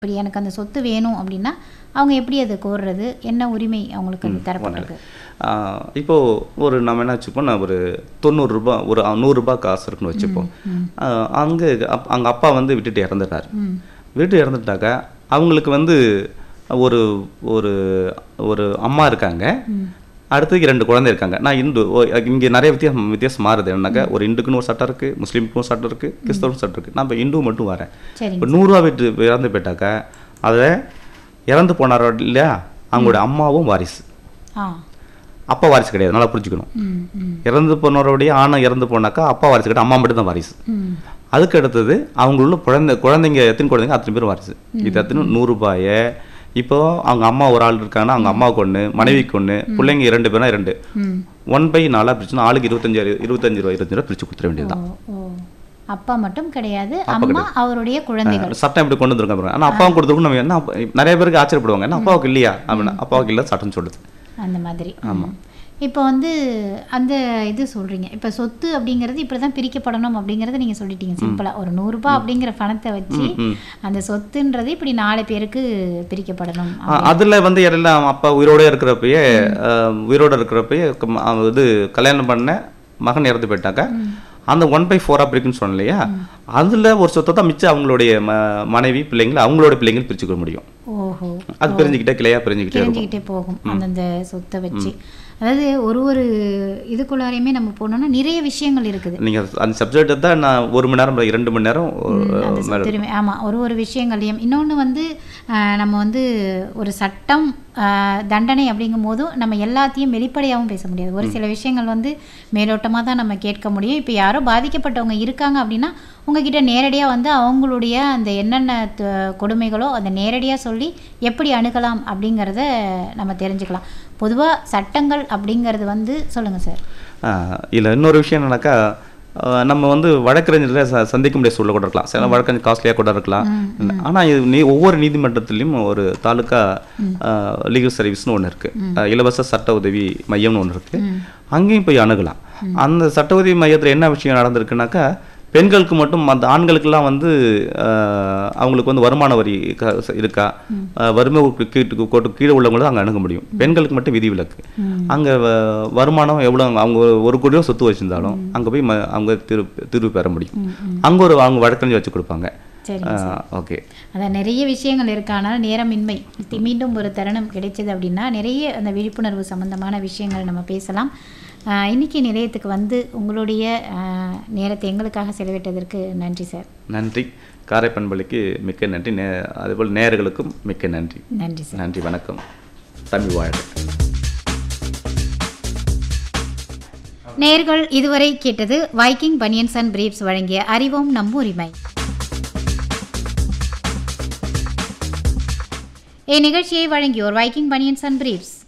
இப்படி எனக்கு அந்த சொத்து வேணும் அப்படின்னா அவங்க எப்படி அதை கோர்றது என்ன உரிமை அவங்களுக்கு அது தரப்பட்டிருக்கு ஆஹ் இப்போ ஒரு நம்ம என்ன வச்சுப்போம் நான் ஒரு தொண்ணூறுரூபா ஒரு நூறுரூபா காசு இருக்குன்னு வச்சுப்போம் ஆஹ் அங்கே அப் அங்கே அப்பா வந்து விட்டுட்டு இறந்துட்டார் ம் விட்டு இறந்துட்டாக்க அவங்களுக்கு வந்து ஒரு ஒரு ஒரு அம்மா இருக்காங்க அடுத்ததுக்கு ரெண்டு குழந்தை இருக்காங்க நான் இந்து இங்கே நிறைய வித்தியாசம் வித்தியாசம் மாறுது என்னக்கா ஒரு இந்துக்குன்னு ஒரு சட்டம் இருக்குது முஸ்லீமுக்கும் ஒரு சட்டம் இருக்குது கிறிஸ்தவனுக்கும் சட்டம் இருக்குது நான் இப்போ இந்து மட்டும் வரேன் சரிங்க இப்போ நூறுரூவா விட்டு இறந்து போயிட்டாக்கா அதில் இறந்து போனாரோ இல்லையா அவங்களோட அம்மாவும் வாரிசு ஆ அப்பா வாரிசு கிடையாது நல்லா புரிஞ்சுக்கணும் ம் ம் இறந்து போனவருடைய ஆணை இறந்து போனாக்கா அப்பா வாரிசு கிடையாது அம்மா மட்டும் தான் வாரிசு ம் அதுக்கு அடுத்தது அவங்களுள்ள குழந்தை குழந்தைங்க எத்தனை குழந்தைங்க அத்தனை பேர் வாரிசு இது எத்தனை நூறுரூபாயை இப்போ அவங்க அம்மா ஒரு ஆள் இருக்காங்கன்னா அவங்க அம்மாவுக்கு ஒன்று மனைவிக்கு ஒன்று பிள்ளைங்க இரண்டு பேர்னா இரண்டு ம் ஒன் பை நாலாக பிரிச்சுன்னா ஆளுக்கு இருபத்தஞ்சு இருபத்தஞ்சு ரூபா இருபத்தஞ்சு ரூபா பிரிச்சு கொடுத்துட வேண்டியதுதான் ஓ ஓ அப்பா மட்டும் கிடையாது அம்மா அவருடைய குழந்தைகள் சட்டம் எப்படி கொண்டு வந்திருக்காங்க பாருங்க ஆனால் அப்பாவும் கொடுத்துருக்கும் நம்ம என்ன அப்பா- நிறைய பேருக்கு ஆச்சரியப்படுவாங்க என்ன அப்பாவுக்கு இல்லையா அப்படின்னா அப்பாவுக்கு இல்லை சட்டம் சொல்லுது அந்த மாதிரி ம். இப்போ வந்து அந்த இது சொல்றீங்க இப்போ சொத்து அப்படிங்கிறது இப்படி தான் பிரிக்கப்படணும் அப்படிங்கிறத நீங்க சொல்லிட்டீங்க சிம்பிளா ஒரு நூறுரூபா அப்படிங்கிற பணத்தை வச்சு ம். அந்த சொத்துன்றது இப்படி நாலு பேருக்கு பிரிக்கப்படணும் ஆ, அதுல வந்து எல்லாம் அப்பா உயிரோட இருக்கிறப்பயே அஹ், உயிரோட இருக்கிறப்பயே கம்- அவ இது கல்யாணம் பண்ண மகன் இறந்து போயிட்டாக்க அந்த ஒன் பை ஃபோரா பிரிக்குன்னு சொன்னேன் இல்லையா அதுல ஒரு சொத்தை தான் மிச்சம் அவங்களுடைய ம- மனைவி பிள்ளைங்களை அவங்களோட பிள்ளைங்க பிரிச்சுக்க முடியும் ஓஹோ அது பிரிஞ்சுக்கிட்டே கிளையா பிரிஞ்சுக்கிட்டே இருக்கும் தெரிஞ்சுக்கிட்டே போகும் அந்தந்த சொத்தை வச்சு அதாவது ஒரு ஒரு இதுக்குள்ளாரையுமே நம்ம போனோம்னா நிறைய விஷயங்கள் இருக்குது நீங்க அந்த சப்ஜெக்ட் தான் நான் ஒரு மணி நேரம் இரண்டு மணி நேரம் அந்த சொத்துரிமை ஆமாம் ஒரு ஒரு விஷயங்களையும் இன்னொன்று வந்து ஆஹ், நம்ம வந்து ஒரு சட்டம் ஆஹ், தண்டனை அப்படிங்கும் போதும் நம்ம எல்லாத்தையும் வெளிப்படையாகவும் பேச முடியாது ஒரு சில விஷயங்கள் வந்து மேலோட்டமாக தான் நம்ம கேட்க முடியும் இப்போ யாரோ பாதிக்கப்பட்டவங்க இருக்காங்க அப்படின்னா உங்ககிட்ட நேரடியாக வந்து அவங்களுடைய அந்த என்னென்ன த- கொடுமைகளோ அதை நேரடியாக சொல்லி எப்படி அணுகலாம் அப்படிங்கிறத நம்ம தெரிஞ்சுக்கலாம் பொதுவாக சட்டங்கள் அப்படிங்கிறது வந்து சொல்லுங்கள் சார் இல்லை இன்னொரு விஷயம் என்னன்னாக்கா ஆஹ், நம்ம வந்து வழக்கறிஞர்ல ச சந்திக்க முடியாத சூழல் கூட இருக்கலாம் சில வழக்கறிஞர் காஸ்ட்லியாக கூட இருக்கலாம் ஆனால் இது நீ ஒவ்வொரு நீதிமன்றத்திலையும் ஒரு தாலுக்கா லீகல் சர்வீஸ்னு ஒன்று இருக்குது இலவச சட்ட உதவி மையம்னு ஒன்று இருக்குது அங்கேயும் போய் அணுகலாம் அந்த சட்ட உதவி மையத்தில் என்ன விஷயம் நடந்திருக்குனாக்கா பெண்களுக்கு மட்டும் அந்த ஆண்களுக்கெல்லாம் வந்து ஆஹ், அவங்களுக்கு வந்து வருமான வரி க- ச- இருக்கா ஆஹ், வறுமை கீட்டு கோட்டு கீழே உள்ளவங்களும் அங்கே அணுக முடியும் பெண்களுக்கு மட்டும் விதிவிலக்கு அங்கே வருமானம் எவ்வளோ அவங்க ஒரு- ஒரு கோடி ரூபா சொத்து வச்சிருந்தாலும் அங்கே போய் ம- அவங்க திரு தீர்வு பெற முடியும் அங்கே ஒரு அவங்க வழக்கறிஞர் வச்சு கொடுப்பாங்க சரி ஓகே அதான் நிறைய விஷயங்கள் இருக்கு ஆனால் நேரமின்மை தி- மீண்டும் ஒரு தருணம் கிடைச்சது அப்படின்னா நிறைய அந்த விழிப்புணர்வு சம்பந்தமான விஷயங்கள் நம்ம பேசலாம் ஆஹ் இன்னைக்கு நிலையத்துக்கு வந்து உங்களுடைய ஆஹ், நேரத்தை எங்களுக்காக செலவிட்டதற்கு நன்றி சார் நன்றி காரை பண்பளிக்கு மிக்க நன்றி நே அதேபோல் நேயர்களுக்கும் மிக்க நன்றி நன்றி சார் நன்றி வணக்கம் தமிழ் வாழ்க நேர்கள் இதுவரை கேட்டது வைக்கிங் பனியன்ஸ் அண்ட் பிரீப்ஸ் வழங்கிய அறிவோம் நம் உரிமை இந்நிகழ்ச்சியை வழங்கியோர் வைக்கிங் பனியன்ஸ் அண்ட் பிரீப்ஸ்